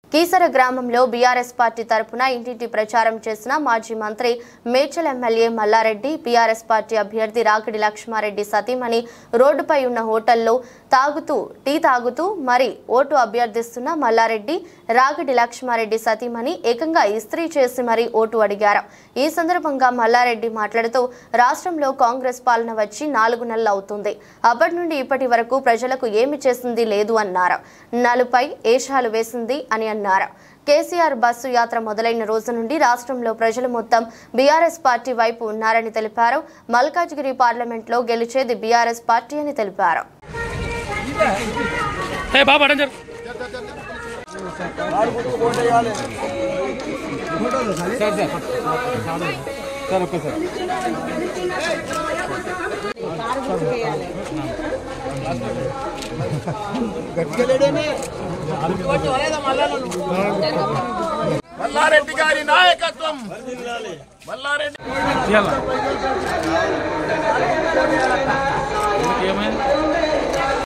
కీసర గ్రామంలో BRS party తరపున ఇంటింటి ప్రచారం చేసిన మాజీ మంత్రి Medchal MLA Mallareddy BRS party అభ్యర్థి రాకిడి లక్ష్మారెడ్డి సతీమణి రోడ్డుపై ఉన్న హోటల్లో తాగుతూ టీ తాగుతూ మరి ఓటు అభ్యర్థిస్తున్న మల్లారెడ్డి రాగిడి లక్ష్మారెడ్డి సతీమణి ఏకంగా ఇస్త్రీ చేసి మరీ ఓటు అడిగారు ఈ సందర్భంగా మల్లారెడ్డి మాట్లాడుతూ రాష్ట్రంలో కాంగ్రెస్ పాలన వచ్చి నాలుగు నెలలు అవుతుంది అప్పటి నుండి ఇప్పటి వరకు ప్రజలకు ఏమి చేసింది లేదు అన్నారు నలుపై ఏషాలు వేసింది అని అన్నారు కేసీఆర్ బస్సు యాత్ర మొదలైన రోజు నుండి రాష్ట్రంలో ప్రజలు మొత్తం బీఆర్ఎస్ పార్టీ వైపు ఉన్నారని తెలిపారు మల్కాజ్గిరి పార్లమెంట్లో గెలిచేది బీఆర్ఎస్ పార్టీ అని తెలిపారు ఏ బాబు అటెండ్ జరు మల్లారెడ్డి గారి నాయకత్వం మల్లారెడ్డి ఇయ్యాల ఏమైంది